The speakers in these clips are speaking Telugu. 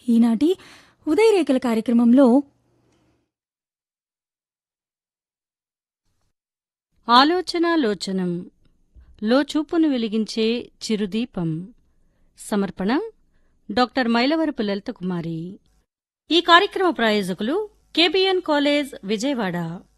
ఈనాటి ఉదయరేఖల కార్యక్రమంలో ఆలోచనాలోచనం లోచూపును వెలిగించే చిరుదీపం సమర్పణ డాక్టర్ మైలవరపు లలిత కుమారి ఈ కార్యక్రమ ప్రాయోజకులు KBN college Vijayawada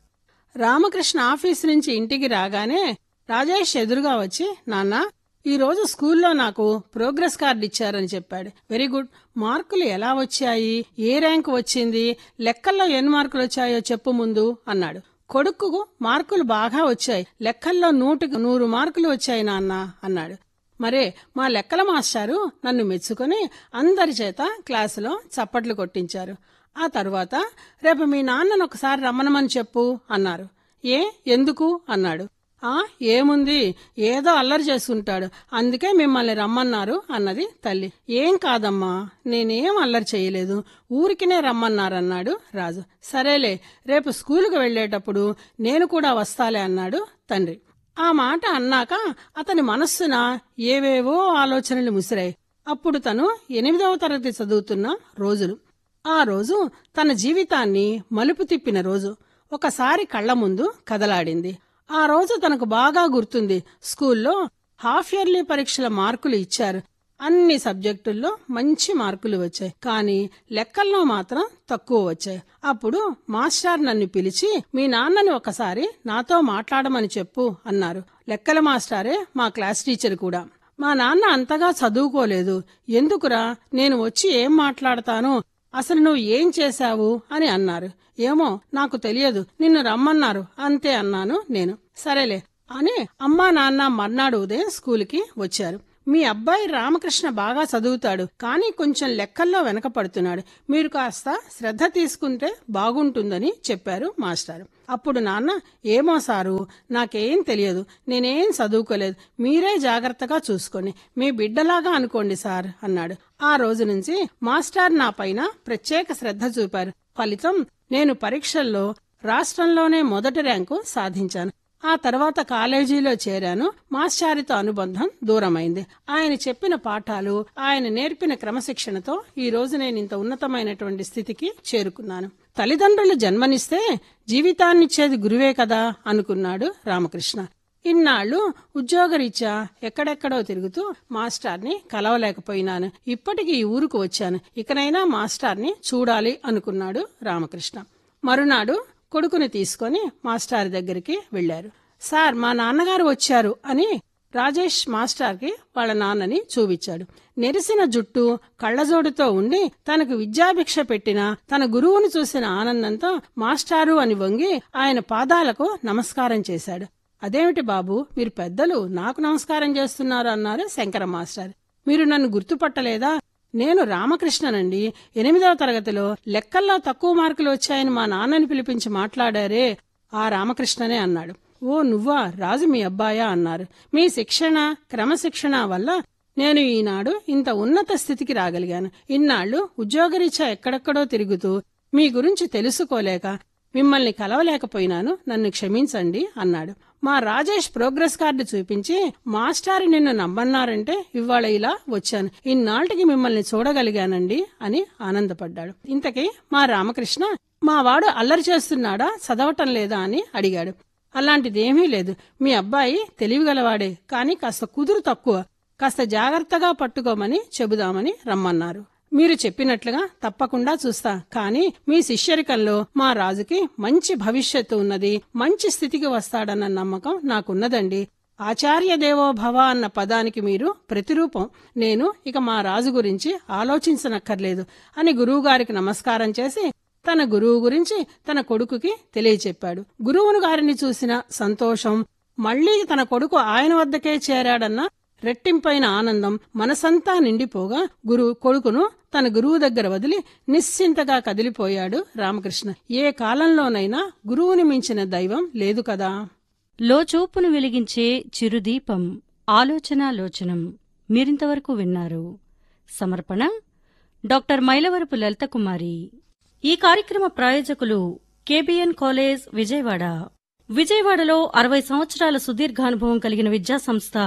Ramakrishna office నుంచి ఇంటికి రాగానే రాజేష్ ఎదురుగా వచ్చి నాన్న ఈ రోజు స్కూల్లో నాకు ప్రోగ్రెస్ కార్డు ఇచ్చారని చెప్పాడు వెరీ గుడ్ మార్కులు ఎలా వచ్చాయి ఏ ర్యాంక్ వచ్చింది లెక్కల్లో ఎన్ని మార్కులు వచ్చాయో చెప్పు ముందు అన్నాడు కొడుకుకు మార్కులు బాగా వచ్చాయి లెక్కల్లో నూటికి నూరు మార్కులు వచ్చాయి నాన్న అన్నాడు మరే మా లెక్కల మాస్టారు నన్ను మెచ్చుకొని అందరి చేత క్లాసులో చప్పట్లు కొట్టించారు ఆ తరువాత రేపు మీ నాన్నను ఒకసారి రమ్మనమని చెప్పు అన్నారు ఏ ఎందుకు అన్నాడు ఆ ఏముంది ఏదో అల్లరి చేసుకుంటాడు అందుకే మిమ్మల్ని రమ్మన్నారు అన్నది తల్లి ఏం కాదమ్మా నేనేం అల్లరి చేయలేదు ఊరికినే రమ్మన్నారన్నాడు రాజు సరేలే రేపు స్కూలుకు వెళ్ళేటప్పుడు నేను కూడా వస్తాలే అన్నాడు తండ్రి ఆ మాట అన్నాక అతని మనస్సున ఏవేవో ఆలోచనలు ముసిరాయి అప్పుడు తను ఎనిమిదవ తరగతి చదువుతున్న రోజులు ఆ రోజు తన జీవితాన్ని మలుపు తిప్పిన రోజు ఒకసారి కళ్ల ముందు కదలాడింది ఆ రోజు తనకు బాగా గుర్తుంది స్కూల్లో హాఫ్ ఇయర్లీ పరీక్షల మార్కులు ఇచ్చారు అన్ని సబ్జెక్టుల్లో మంచి మార్కులు వచ్చాయి కానీ లెక్కల్లో మాత్రం తక్కువ వచ్చాయి అప్పుడు మాస్టర్ నన్ను పిలిచి మీ నాన్నని ఒకసారి నాతో మాట్లాడమని చెప్పు అన్నారు లెక్కల మాస్టారే మా క్లాస్ టీచర్ కూడా మా నాన్న అంతగా చదువుకోలేదు ఎందుకురా నేను వచ్చి ఏం మాట్లాడతాను అసలు నువ్వు ఏం చేశావు అని అన్నారు ఏమో నాకు తెలియదు నిన్ను రమ్మన్నారు అంతే అన్నాను నేను సరేలే అని అమ్మా నాన్న మర్నాడు ఉదయం స్కూల్కి వచ్చారు మీ అబ్బాయి రామకృష్ణ బాగా చదువుతాడు కానీ కొంచెం లెక్కల్లో వెనకపడుతున్నాడు మీరు కాస్త శ్రద్ధ తీసుకుంటే బాగుంటుందని చెప్పారు మాస్టర్ అప్పుడు నాన్న ఏమో సారు నాకేం తెలియదు నేనేం చదువుకోలేదు మీరే జాగ్రత్తగా చూసుకోండి మీ బిడ్డలాగా అనుకోండి సార్ అన్నాడు ఆ రోజు నుంచి మాస్టర్ నా పైన ప్రత్యేక శ్రద్ధ చూపారు ఫలితం నేను పరీక్షల్లో రాష్ట్రంలోనే మొదటి ర్యాంకు సాధించాను ఆ తర్వాత కాలేజీలో చేరాను మాస్టారితో అనుబంధం దూరమైంది ఆయన చెప్పిన పాఠాలు ఆయన నేర్పిన క్రమశిక్షణతో ఈ రోజు నేను ఇంత ఉన్నతమైనటువంటి స్థితికి చేరుకున్నాను తల్లిదండ్రులు జన్మనిస్తే జీవితాన్నిచ్చేది గురువే కదా అనుకున్నాడు రామకృష్ణ ఇన్నాళ్ళు ఉద్యోగరీత్యా ఎక్కడెక్కడో తిరుగుతూ మాస్టార్ని కలవలేకపోయినాను ఇప్పటికి ఈ ఊరుకు వచ్చాను ఇకనైనా మాస్టార్ని చూడాలి అనుకున్నాడు రామకృష్ణ మరునాడు కొడుకుని తీసుకొని మాస్టర్ దగ్గరికి వెళ్లారు సార్ మా నాన్నగారు వచ్చారు అని రాజేష్ మాస్టర్కి వాళ్ళ నాన్నని చూపించాడు నెరిసిన జుట్టు కళ్ళజోడుతో ఉండి తనకు విద్యాభిక్ష పెట్టిన తన గురువును చూసిన ఆనందంతో మాస్టారు అని వంగి ఆయన పాదాలకు నమస్కారం చేశాడు అదేమిటి బాబు మీరు పెద్దలు నాకు నమస్కారం చేస్తున్నారు అన్నారు శంకర మాస్టర్ మీరు నన్ను గుర్తుపట్టలేదా నేను రామకృష్ణనండి ఎనిమిదవ తరగతిలో లెక్కల్లో తక్కువ మార్కులు వచ్చాయని మా నాన్నని పిలిపించి మాట్లాడారే ఆ రామకృష్ణనే అన్నాడు ఓ నువ్వా రాజు మీ అబ్బాయా అన్నారు మీ శిక్షణ క్రమశిక్షణ వల్ల నేను ఈనాడు ఇంత ఉన్నత స్థితికి రాగలిగాను ఇన్నాళ్లు ఉద్యోగరీత్యా ఎక్కడెక్కడో తిరుగుతూ మీ గురించి తెలుసుకోలేక మిమ్మల్ని కలవలేకపోయినాను నన్ను క్షమించండి అన్నాడు మా రాజేష్ ప్రోగ్రెస్ కార్డు చూపించి మాస్టారు నిన్ను నమ్మన్నారంటే ఇవాళ ఇలా వచ్చాను ఇన్నాళ్ళకి మిమ్మల్ని చూడగలిగానండి అని ఆనందపడ్డాడు ఇంతకీ మా రామకృష్ణ మా వాడు అల్లరి చేస్తున్నాడా చదవటం లేదా అని అడిగాడు అలాంటిదేమీ లేదు మీ అబ్బాయి తెలివిగలవాడే కానీ కాస్త కుదురు తక్కువ కాస్త జాగ్రత్తగా పట్టుకోమని చెబుదామని రమ్మన్నారు మీరు చెప్పినట్లుగా తప్పకుండా చూస్తా కానీ మీ శిష్యరికంలో మా రాజుకి మంచి భవిష్యత్తు ఉన్నది మంచి స్థితికి వస్తాడన్న నమ్మకం నాకున్నదండి ఆచార్య దేవో భవ అన్న పదానికి మీరు ప్రతిరూపం నేను ఇక మా రాజు గురించి ఆలోచించనక్కర్లేదు అని గురువుగారికి నమస్కారం చేసి తన గురువు గురించి తన కొడుకుకి తెలియచెప్పాడు గురువును గారిని చూసిన సంతోషం మళ్లీ తన కొడుకు ఆయన వద్దకే చేరాడన్న రెట్టింపైన ఆనందం మనసంతా నిండిపోగా గురువు కొడుకును తన గురువు దగ్గర వదిలి నిశ్చింతగా కదిలిపోయాడు రామకృష్ణ ఏ కాలంలోనైనా గురువుని మించిన దైవం లేదు కదా లోచూపును వెలిగించే చిరుదీపం ఆలోచనాలోచనం మీరింతవరకు విన్నారు సమర్పణ డాక్టర్ మైలవరపు లలిత కుమారి ఈ కార్యక్రమ ప్రాయోజకులు కేబిఎన్ కాలేజ్ విజయవాడ విజయవాడలో అరవై సంవత్సరాల సుదీర్ఘానుభవం కలిగిన విద్యాసంస్థ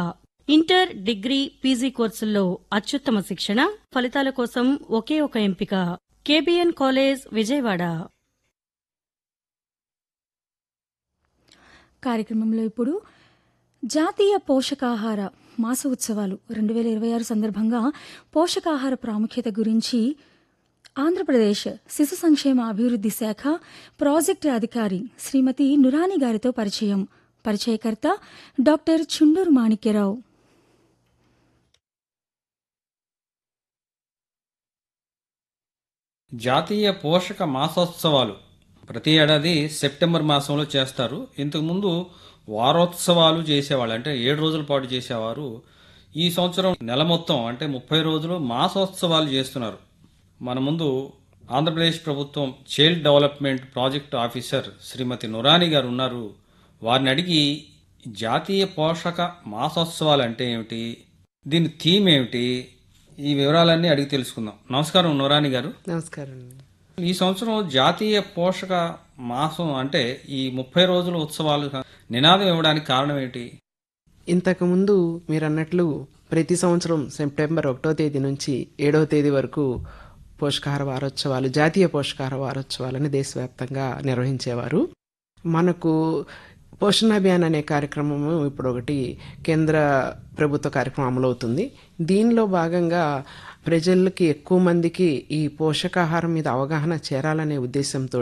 ఇంటర్ డిగ్రీ పీజీ కోర్సుల్లో అత్యుత్తమ శిక్షణ ఫలితాల కోసం ఒకే ఒక ఎంపిక కేబిఎన్ కాలేజ్ విజయవాడ కార్యక్రమంలో ఇప్పుడు జాతీయ పోషకాహార మాస ఉత్సవాలు రెండు వేల ఇరవై ఆరు సందర్భంగా పోషకాహార ప్రాముఖ్యత గురించి ఆంధ్రప్రదేశ్ శిశు సంక్షేమ అభివృద్ధి శాఖ ప్రాజెక్టు అధికారి శ్రీమతి నురాని గారితో పరిచయం పరిచయకర్త డాక్టర్ చుండూరు మాణిక్యరావు జాతీయ పోషక మాసోత్సవాలు ప్రతి ఏడాది సెప్టెంబర్ మాసంలో చేస్తారు ఇంతకుముందు వారోత్సవాలు చేసేవాళ్ళు అంటే ఏడు రోజుల పాటు చేసేవారు ఈ సంవత్సరం నెల మొత్తం అంటే ముప్పై రోజులు మాసోత్సవాలు చేస్తున్నారు మన ముందు ఆంధ్రప్రదేశ్ ప్రభుత్వం child development project officer Shrimati Nurani గారు ఉన్నారు వారిని అడిగి జాతీయ పోషక మాసోత్సవాలు అంటే ఏమిటి దీని థీమ్ ఏమిటి ఈ వివరాలన్నీ అడిగి తెలుసుకుందాం నమస్కారం నురాని గారు నమస్కారం ఈ సంవత్సరం జాతీయ పోషక మాసం అంటే ఈ ముప్పై రోజుల ఉత్సవాలు నినాదం ఇవ్వడానికి కారణం ఏంటి ఇంతకుముందు మీరు అన్నట్లు ప్రతి సంవత్సరం సెప్టెంబర్ ఒకటో తేదీ నుంచి ఏడవ తేదీ వరకు పోషకాహార వారోత్సవాలు జాతీయ పోషకాహార వారోత్సవాలని దేశవ్యాప్తంగా నిర్వహించేవారు మనకు పోషణ అభియాన్ అనే కార్యక్రమము ఇప్పుడు ఒకటి కేంద్ర ప్రభుత్వ కార్యక్రమం అమలవుతుంది దీనిలో భాగంగా ప్రజలకి ఎక్కువ మందికి ఈ పోషకాహారం మీద అవగాహన చేరాలనే ఉద్దేశంతో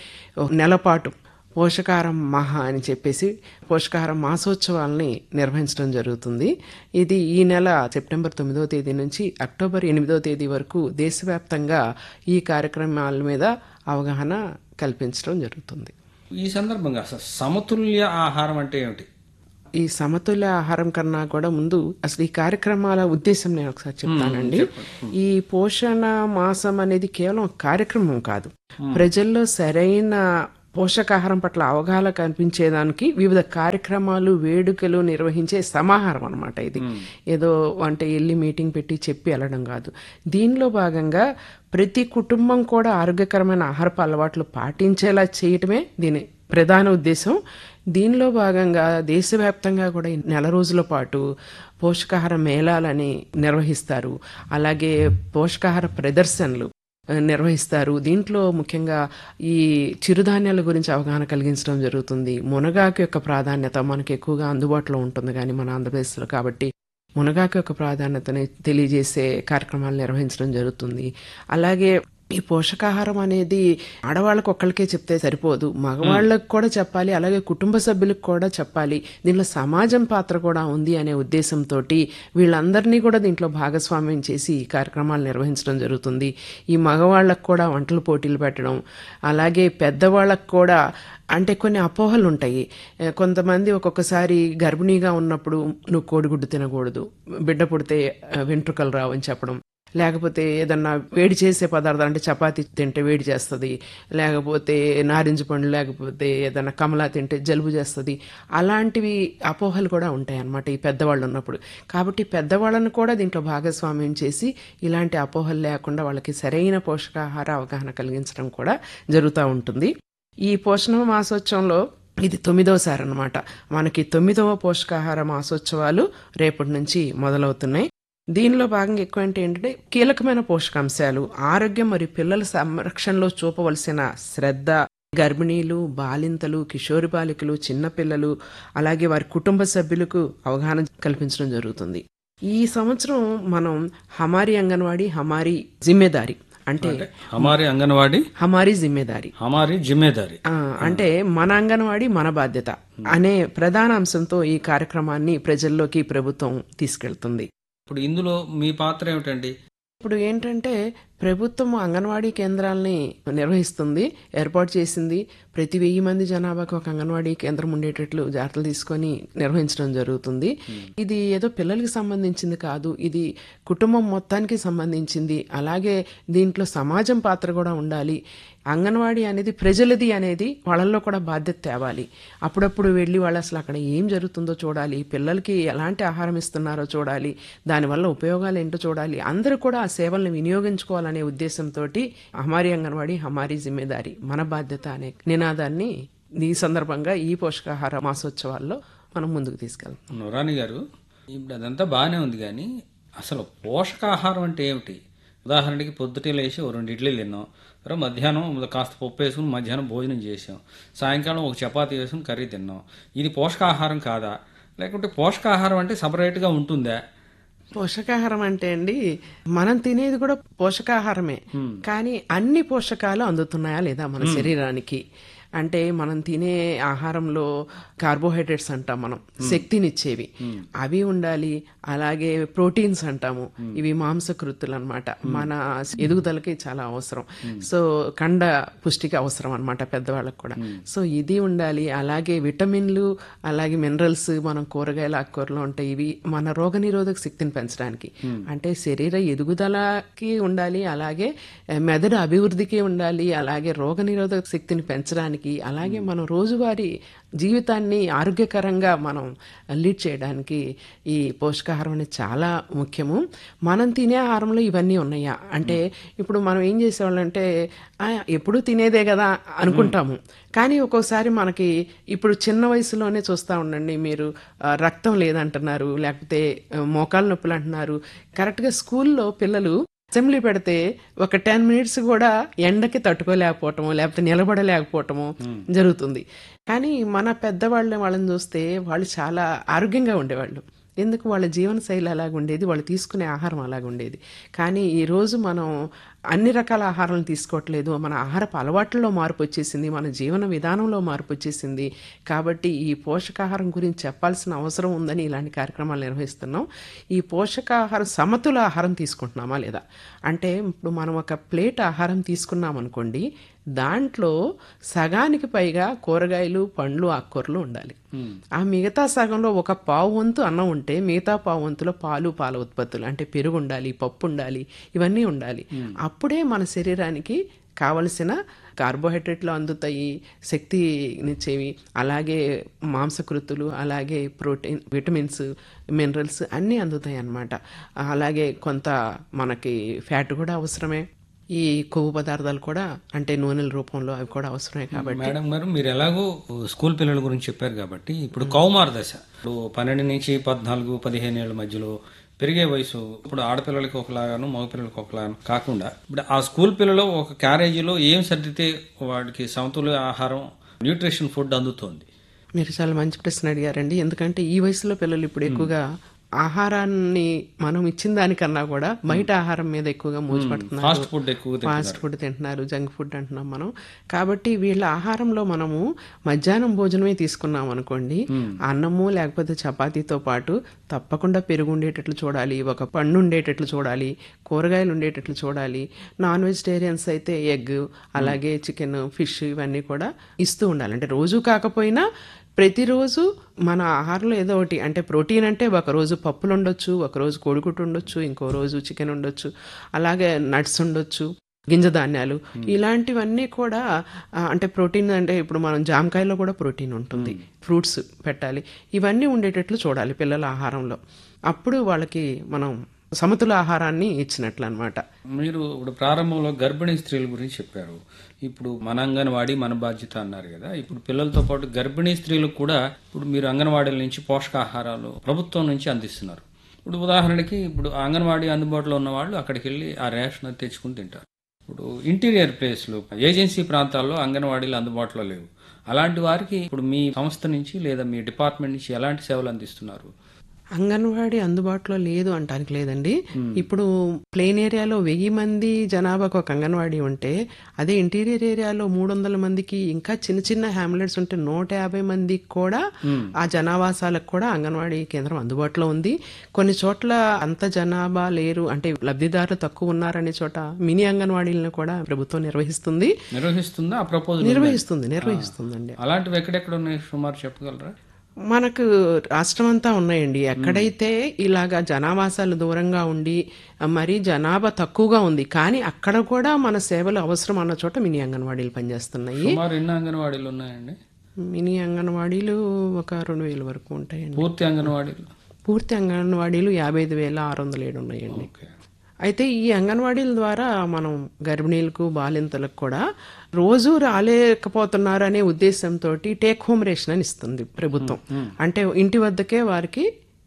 నెలపాటు పోషకాహారం మహా అని చెప్పేసి పోషకాహారం మాసోత్సవాల్ని నిర్వహించడం జరుగుతుంది ఇది ఈ నెల సెప్టెంబర్ తొమ్మిదవ తేదీ నుంచి అక్టోబర్ ఎనిమిదవ తేదీ వరకు దేశవ్యాప్తంగా ఈ కార్యక్రమాల మీద అవగాహన కల్పించడం జరుగుతుంది ఈ సందర్భంగా అసలు సమతుల్య ఆహారం అంటే ఏమిటి ఈ సమతుల్య ఆహారం కన్నా కూడా ముందు అసలు ఈ కార్యక్రమాల ఉద్దేశం నేను ఒకసారి చెప్తానండి ఈ పోషణ మాసం అనేది కేవలం ఒక కార్యక్రమం కాదు ప్రజల్లో సరైన పోషకాహారం పట్ల అవగాహన కనిపించేదానికి వివిధ కార్యక్రమాలు వేడుకలు నిర్వహించే సమాహారం అనమాట ఇది ఏదో అంటే వెళ్ళి మీటింగ్ పెట్టి చెప్పి వెళ్ళడం కాదు దీనిలో భాగంగా ప్రతి కుటుంబం కూడా ఆరోగ్యకరమైన ఆహారపు అలవాట్లు పాటించేలా చేయటమే దీని ప్రధాన ఉద్దేశం దీనిలో భాగంగా దేశవ్యాప్తంగా కూడా ఈ నెల రోజుల పాటు పోషకాహార మేళాలని నిర్వహిస్తారు అలాగే పోషకాహార ప్రదర్శనలు ఆ, నిర్వహిస్తారు దీంట్లో ముఖ్యంగా ఈ చిరుధాన్యాల గురించి అవగాహన కలిగించడం జరుగుతుంది మునగాకు యొక్క ప్రాధాన్యత మనకు ఎక్కువగా అందుబాటులో ఉంటుంది కానీ మన ఆంధ్రప్రదేశ్లో కాబట్టి మునగాకు యొక్క ప్రాధాన్యతని తెలియజేసే కార్యక్రమాలు నిర్వహించడం జరుగుతుంది అలాగే ఈ పోషకాహారం అనేది ఆడవాళ్ళకు ఒక్కళ్ళకే చెప్తే సరిపోదు మగవాళ్ళకు కూడా చెప్పాలి అలాగే కుటుంబ సభ్యులకు కూడా చెప్పాలి దీంట్లో సమాజం పాత్ర కూడా ఉంది అనే ఉద్దేశంతో వీళ్ళందరినీ కూడా దీంట్లో భాగస్వామ్యం చేసి ఈ కార్యక్రమాలు నిర్వహించడం జరుగుతుంది ఈ మగవాళ్ళకు కూడా వంటల పోటీలు పెట్టడం అలాగే పెద్దవాళ్ళకు కూడా అంటే కొన్ని అపోహలు ఉంటాయి ఏ, కొంతమంది ఒక్కొక్కసారి గర్భిణీగా ఉన్నప్పుడు నువ్వు కోడిగుడ్డు తినకూడదు బిడ్డ పుడితే ఆ, వెంట్రుకలు రావు అని చెప్పడం లేకపోతే ఏదన్నా వేడి చేసే పదార్థాలు అంటే చపాతీ తింటే వేడి చేస్తుంది లేకపోతే నారింజ పండు లేకపోతే ఏదన్నా కమలా తింటే జలుబు చేస్తుంది అలాంటివి అపోహలు కూడా ఉంటాయి అన్నమాట ఈ పెద్దవాళ్ళు ఉన్నప్పుడు కాబట్టి పెద్దవాళ్ళను కూడా దీంట్లో భాగస్వామ్యం చేసి ఇలాంటి అపోహలు లేకుండా వాళ్ళకి సరైన పోషకాహార అవగాహన కలిగించడం కూడా జరుగుతూ ఉంటుంది ఈ పోషణ మాసోత్సవంలో ఇది తొమ్మిదవసారి అనమాట మనకి తొమ్మిదవ పోషకాహార మాసోత్సవాలు రేపటి నుంచి మొదలవుతున్నాయి దీనిలో భాగంగా ఎక్కువ అంటే ఏంటంటే కీలకమైన పోషకాంశాలు ఆరోగ్యం మరియు పిల్లల సంరక్షణలో చూపవలసిన శ్రద్ధ గర్భిణీలు బాలింతలు కిషోరి బాలికలు చిన్నపిల్లలు అలాగే వారి కుటుంబ సభ్యులకు అవగాహన కల్పించడం జరుగుతుంది ఈ సంవత్సరం మనం హమారి అంగన్వాడీ హమారి జిమ్మేదారి అంటే హమారి అంగన్వాడీ హమారి జిమ్మేదారి హమారి జిమ్మేదారి ఆ, అంటే మన అంగన్వాడి మన బాధ్యత అనే ప్రధాన అంశంతో ఈ కార్యక్రమాన్ని ప్రజల్లోకి ప్రభుత్వం తీసుకెళ్తుంది ఇప్పుడు ఇందులో మీ పాత్ర ఏమిటండి ఇప్పుడు ఏంటంటే ప్రభుత్వం అంగన్వాడీ కేంద్రాలని నిర్వహిస్తుంది ఏర్పాటు చేసింది ప్రతి వెయ్యి మంది జనాభాకు ఒక అంగన్వాడీ కేంద్రం ఉండేటట్లు జాగ్రత్తలు తీసుకొని నిర్వహించడం జరుగుతుంది ఇది ఏదో పిల్లలకి సంబంధించింది కాదు ఇది కుటుంబం మొత్తానికి సంబంధించింది అలాగే దీంట్లో సమాజం పాత్ర కూడా ఉండాలి అంగన్వాడీ అనేది ప్రజలది అనేది వాళ్ళల్లో కూడా బాధ్యత తేవాలి అప్పుడప్పుడు వెళ్ళి వాళ్ళు అసలు అక్కడ ఏం జరుగుతుందో చూడాలి పిల్లలకి ఎలాంటి ఆహారం ఇస్తున్నారో చూడాలి దానివల్ల ఉపయోగాలు ఏంటో చూడాలి అందరూ కూడా ఆ సేవలను వినియోగించుకోవాలనే ఉద్దేశంతో హమారి అంగన్వాడీ హమారీ జిమ్మేదారి మన బాధ్యత అనే నినాదాన్ని ఈ సందర్భంగా ఈ పోషకాహార మాసోత్సవాల్లో మనం ముందుకు తీసుకెళ్తాం నురాని గారు ఇప్పుడు అదంతా బాగానే ఉంది కానీ అసలు పోషకాహారం అంటే ఏమిటి ఉదాహరణకి పొద్దుటే లేచి ఓ రెండు ఇడ్లీలు తిన్నాం తర్వాత మధ్యాహ్నం కాస్త పప్పు వేసుకుని మధ్యాహ్నం భోజనం చేసాం సాయంకాలం ఒక చపాతీ వేసుకుని కర్రీ తిన్నాం ఇది పోషకాహారం కాదా లేకుంటే పోషకాహారం అంటే సపరేట్గా ఉంటుందా పోషకాహారం అంటే అండి మనం తినేది కూడా పోషకాహారమే కానీ అన్ని పోషకాలు అందుతున్నాయా లేదా మన శరీరానికి అంటే మనం తినే ఆహారంలో కార్బోహైడ్రేట్స్ అంటాం మనం శక్తినిచ్చేవి అవి ఉండాలి అలాగే ప్రోటీన్స్ అంటాము ఇవి మాంసకృతులు అన్నమాట మన ఎదుగుదలకి చాలా అవసరం సో కండ పుష్టికి అవసరం అన్నమాట పెద్దవాళ్ళకి కూడా సో ఇది ఉండాలి అలాగే విటమిన్లు అలాగే మినరల్స్ మనం కూరగాయల ఆకుకూరలు ఉంటాయి ఇవి మన రోగనిరోధక శక్తిని పెంచడానికి అంటే శరీర ఎదుగుదలకి ఉండాలి అలాగే ఆ, మెదడు అభివృద్ధికి ఉండాలి అలాగే రోగనిరోధక శక్తిని పెంచడానికి అలాగే మనం రోజువారీ జీవితాన్ని ఆరోగ్యకరంగా మనం లీడ్ చేయడానికి ఈ పోషకాహారం అనేది చాలా ముఖ్యము మనం తినే ఆహారంలో ఇవన్నీ ఉన్నాయా అంటే ఇప్పుడు మనం ఏం చేసేవాళ్ళంటే "ఆ, ఎప్పుడూ తినేదే కదా అనుకుంటాము కానీ ఒక్కోసారి మనకి ఇప్పుడు చిన్న వయసులోనే చూస్తూ ఉండండి మీరు ఆ, రక్తం లేదంటున్నారు లేకపోతే ఆ, మోకాలు నొప్పులు అంటున్నారు కరెక్ట్గా స్కూల్లో పిల్లలు అసెంబ్లీ పెడితే ఒక టెన్ మినిట్స్ కూడా ఎండకి తట్టుకోలేకపోవటము లేకపోతే నిలబడలేకపోవటము జరుగుతుంది కానీ మన పెద్దవాళ్ళ వాళ్ళని చూస్తే వాళ్ళు చాలా ఆరోగ్యంగా ఉండేవాళ్ళు ఎందుకు వాళ్ళ జీవన శైలి అలాగ ఉండేది వాళ్ళు తీసుకునే ఆహారం అలాగ ఉండేది కానీ ఈరోజు మనం అన్ని రకాల ఆహారం తీసుకోవట్లేదు మన ఆహారపు అలవాట్లలో మార్పు వచ్చేసింది మన జీవన విధానంలో మార్పు వచ్చేసింది కాబట్టి ఈ పోషకాహారం గురించి చెప్పాల్సిన అవసరం ఉందని ఇలాంటి కార్యక్రమాలు నిర్వహిస్తున్నాం ఈ పోషకాహారం సమతుల ఆహారం తీసుకుంటున్నామా లేదా అంటే ఇప్పుడు మనం ఒక ప్లేట్ ఆహారం తీసుకున్నాం అనుకోండి దాంట్లో సగానికి పైగా కూరగాయలు పండ్లు ఆకుకూరలు ఉండాలి ఆ మిగతా సగంలో ఒక పావు వంతు అన్నం ఉంటే మిగతా పావు వంతులో పాలు పాల ఉత్పత్తులు అంటే పెరుగు ఉండాలి పప్పు ఉండాలి ఇవన్నీ ఉండాలి అప్పుడే మన శరీరానికి కావలసిన కార్బోహైడ్రేట్లు అందుతాయి శక్తినిచ్చేవి అలాగే మాంసకృతులు అలాగే ప్రోటీన్ విటమిన్స్ మినరల్స్ అన్నీ అందుతాయి అన్నమాట అలాగే కొంత మనకి ఫ్యాట్ కూడా అవసరమే ఈ కొవ్వు పదార్థాలు కూడా అంటే నూనెల రూపంలో అవి కూడా అవసరమే కాబట్టి మేడం గారు మీరు ఎలాగో స్కూల్ పిల్లల గురించి చెప్పారు కాబట్టి ఇప్పుడు కౌమార దశ ఇప్పుడు పన్నెండు నుంచి పద్నాలుగు పదిహేను ఏళ్ళ మధ్యలో పెరిగే వయసు ఇప్పుడు ఆడపిల్లలకి ఒకలాగాను మగపిల్లలకి ఒకలాగాను కాకుండా ఇప్పుడు ఆ స్కూల్ పిల్లలు ఒక క్యారేజీలో ఏం సర్దితే వాడికి సమతుల్య ఆహారం న్యూట్రిషన్ ఫుడ్ అందుతోంది మీరు చాలా మంచి ప్రశ్న అడిగారండి ఎందుకంటే ఈ వయసులో పిల్లలు ఇప్పుడు ఎక్కువగా ఆహారాన్ని మనం ఇచ్చిన దానికన్నా కూడా బయట ఆహారం మీద ఎక్కువగా మోజుపడుతున్నారు ఫాస్ట్ ఫుడ్ ఎక్కువ ఫాస్ట్ ఫుడ్ తింటున్నారు జంక్ ఫుడ్ అంటున్నాం మనం కాబట్టి వీళ్ళ ఆహారంలో మనము మధ్యాహ్నం భోజనమే తీసుకున్నాం అనుకోండి అన్నము లేకపోతే చపాతీతో పాటు తప్పకుండా పెరుగు ఉండేటట్లు చూడాలి ఒక పండు ఉండేటట్లు చూడాలి కూరగాయలు ఉండేటట్లు చూడాలి నాన్ వెజిటేరియన్స్ అయితే ఎగ్ అలాగే చికెన్ ఫిష్ ఇవన్నీ కూడా ఇస్తూ ఉండాలి అంటే రోజు కాకపోయినా ప్రతిరోజు మన ఆహారంలో ఏదో ఒకటి అంటే ప్రోటీన్ అంటే ఒక రోజు పప్పులు ఉండొచ్చు ఒక రోజు కోడిగుడ్డు ఉండొచ్చు ఇంకో రోజు చికెన్ ఉండొచ్చు అలాగే నట్స్ ఉండొచ్చు గింజ ధాన్యాలు ఇలాంటివన్నీ కూడా ఆ, అంటే ప్రోటీన్ అంటే ఇప్పుడు మనం జామకాయలో కూడా ప్రోటీన్ ఉంటుంది ఫ్రూట్స్ పెట్టాలి ఇవన్నీ ఉండేటట్లు చూడాలి పిల్లల ఆహారంలో అప్పుడు వాళ్ళకి మనం సమతుల ఆహారాన్ని ఇచ్చినట్లు అనమాట మీరు ఇప్పుడు ప్రారంభంలో గర్భిణీ స్త్రీల గురించి చెప్పారు ఇప్పుడు మన అంగన్వాడీ మన బాధ్యత అన్నారు కదా ఇప్పుడు పిల్లలతో పాటు గర్భిణీ స్త్రీలకు కూడా ఇప్పుడు మీరు అంగన్వాడీల నుంచి పోషకాహారాలు ప్రభుత్వం నుంచి అందిస్తున్నారు ఇప్పుడు ఉదాహరణకి ఇప్పుడు అంగన్వాడీ అందుబాటులో ఉన్న వాళ్ళు అక్కడికి వెళ్ళి ఆ రేషన్ అది తెచ్చుకుని తింటారు ఇప్పుడు ఇంటీరియర్ ప్లేస్లు ఏజెన్సీ ప్రాంతాల్లో అంగన్వాడీలు అందుబాటులో లేవు అలాంటి వారికి ఇప్పుడు మీ సంస్థ నుంచి లేదా మీ డిపార్ట్మెంట్ నుంచి ఎలాంటి సేవలు అందిస్తున్నారు అంగన్వాడీ అందుబాటులో లేదు అంటానికి లేదండి ఇప్పుడు ప్లేన్ ఏరియాలో వెయ్యి మంది జనాభాకు ఒక అంగన్వాడీ ఉంటే అదే ఇంటీరియర్ ఏరియాలో మూడు వందల మందికి ఇంకా చిన్న చిన్న హ్యామ్లెట్స్ ఉంటే నూట యాభై మందికి కూడా ఆ జనావాసాలకు కూడా అంగన్వాడీ కేంద్రం అందుబాటులో ఉంది కొన్ని చోట్ల అంత జనాభా లేరు అంటే లబ్ధిదారులు తక్కువ ఉన్నారనే చోట మినీ అంగన్వాడీలను కూడా ప్రభుత్వం నిర్వహిస్తుంది నిర్వహిస్తుందా ఆ ప్రపోజల్ నిర్వహిస్తుంది నిర్వహిస్తుందండి అలాంటివి ఎక్కడెక్కడ ఉన్నాయి సుమారు చెప్పగలరా మనకు రాష్ట్రం అంతా ఉన్నాయండి ఎక్కడైతే ఇలాగా జనావాసాలు దూరంగా ఉండి మరి జనాభా తక్కువగా ఉంది కానీ అక్కడ కూడా మన సేవలు అవసరం అన్న చోట మినీ అంగన్వాడీలు పనిచేస్తున్నాయి సుమారు ఎన్ని అంగన్వాడీలు ఉన్నాయండి మినీ అంగన్వాడీలు ఒక రెండు వేల వరకు ఉంటాయండి పూర్తి అంగన్వాడీలు పూర్తి అంగన్వాడీలు యాభై ఐదు వేల ఆరు వందల ఏడు ఉన్నాయండి ఓకే అయితే ఈ అంగన్వాడీల ద్వారా మనం గర్భిణీలకు బాలింతలకు కూడా రోజు రాలేకపోతున్నారు అనే ఉద్దేశంతో టేక్ హోమ్ రేషన్ అని ఇస్తుంది ప్రభుత్వం అంటే ఇంటి వద్దకే వారికి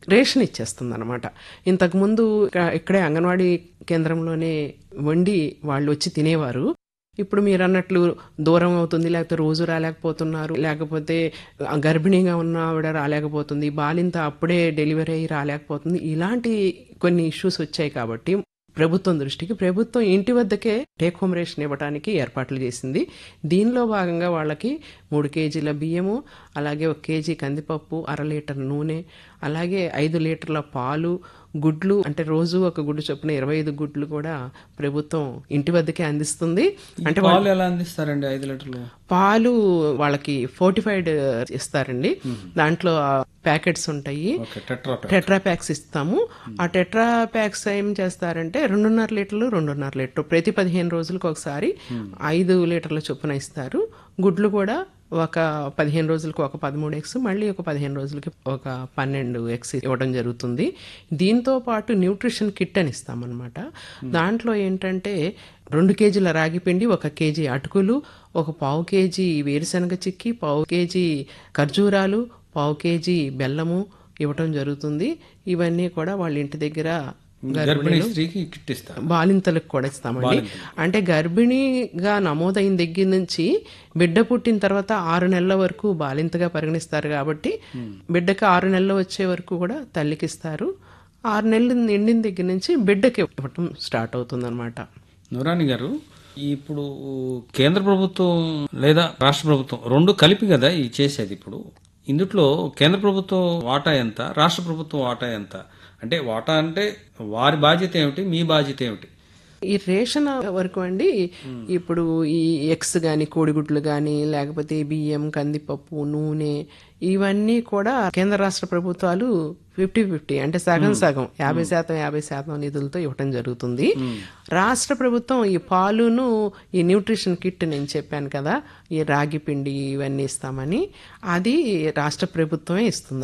రేషన్ ఇచ్చేస్తుంది అనమాట ఇంతకుముందు ఇక- ఇక్కడే అంగన్వాడీ కేంద్రంలోనే వండి వాళ్ళు వచ్చి తినేవారు ఇప్పుడు మీరు అన్నట్లు దూరం అవుతుంది లేకపోతే రోజు రాలేకపోతున్నారు లేకపోతే గర్భిణీగా ఉన్న ఆవిడ రాలేకపోతుంది బాలింత అప్పుడే డెలివరీ అయ్యి రాలేకపోతుంది ఇలాంటి కొన్ని ఇష్యూస్ వచ్చాయి కాబట్టి ప్రభుత్వం దృష్టికి ప్రభుత్వం ఇంటి వద్దకే టేక్ హోమ్ రేషన్ ఇవ్వడానికి ఏర్పాట్లు చేసింది దీనిలో భాగంగా వాళ్ళకి మూడు కేజీల బియ్యము అలాగే ఒక కేజీ కందిపప్పు అర లీటర్ నూనె అలాగే ఐదు లీటర్ల పాలు గుడ్లు అంటే రోజు ఒక గుడ్డు చొప్పున ఇరవై ఐదు గుడ్లు కూడా ప్రభుత్వం ఇంటి వద్దకే అందిస్తుంది అంటే పాలు ఎలా అందిస్తారండి ఐదు లీటర్లు పాలు వాళ్ళకి ఫోర్టిఫైడ్ ఇస్తారండి దాంట్లో ప్యాకెట్స్ ఉంటాయి okay tetra pack. Tetra packs ఇస్తాము ఆ టెట్రా ప్యాక్స్ ఏం చేస్తారంటే రెండున్నర లీటర్లు రెండున్నర లీటర్ ప్రతి పదిహేను రోజులకు ఒకసారి ఐదు లీటర్ల చొప్పున ఇస్తారు గుడ్లు కూడా ఒక పదిహేను రోజులకు ఒక పదమూడు ఎగ్స్ మళ్ళీ ఒక పదిహేను రోజులకి ఒక పన్నెండు ఎగ్స్ ఇవ్వడం జరుగుతుంది దీంతో పాటు న్యూట్రిషన్ కిట్ అని ఇస్తామన్నమాట దాంట్లో ఏంటంటే రెండు కేజీల రాగి పిండి ఒక కేజీ అటుకులు ఒక పావు కేజీ వేరుశనగ చిక్కి పావు కేజీ ఖర్జూరాలు పావు కేజీ బెల్లము ఇవ్వటం జరుగుతుంది ఇవన్నీ కూడా వాళ్ళ ఇంటి దగ్గర గర్భిణీ స్త్రీకి కిట్ ఇస్తారు బాలింతలకు కూడా ఇస్తామండి అంటే గర్భిణీగా నమోదైన దగ్గర నుంచి బిడ్డ పుట్టిన తర్వాత ఆరు నెలల వరకు బాలింతగా పరిగణిస్తారు కాబట్టి బిడ్డకి ఆరు నెలలు వచ్చే వరకు కూడా తల్లికి ఇస్తారు ఆరు నెలలు నిండిన దగ్గర నుంచి బిడ్డకి ఇవ్వటం స్టార్ట్ అవుతుంది అనమాట నూరాణి గారు ఇప్పుడు కేంద్ర ప్రభుత్వం లేదా రాష్ట్ర ప్రభుత్వం రెండు కలిపి కదా ఇది చేసేది ఇప్పుడు ఇందుట్లో కేంద్ర ప్రభుత్వం వాటా ఎంత రాష్ట్ర ప్రభుత్వం వాటా ఎంత అంటే వాటా అంటే వారి బాధ్యత ఏమిటి మీ బాధ్యత ఏమిటి ఈ రేషన్ వరకు అండి ఇప్పుడు ఈ ఎగ్స్ కానీ కోడిగుడ్లు కానీ లేకపోతే బియ్యం కందిపప్పు నూనె ఇవన్నీ కూడా కేంద్ర రాష్ట్ర ప్రభుత్వాలు ఫిఫ్టీ ఫిఫ్టీ అంటే సగం సగం యాభై శాతం యాభై శాతం నిధులతో ఇవ్వటం జరుగుతుంది రాష్ట్ర ప్రభుత్వం ఈ పాలును ఈ న్యూట్రిషన్ కిట్ నేను చెప్పాను కదా ఈ రాగి పిండి ఇవన్నీ ఇస్తామని అది రాష్ట్ర ప్రభుత్వమే ఇస్తుంది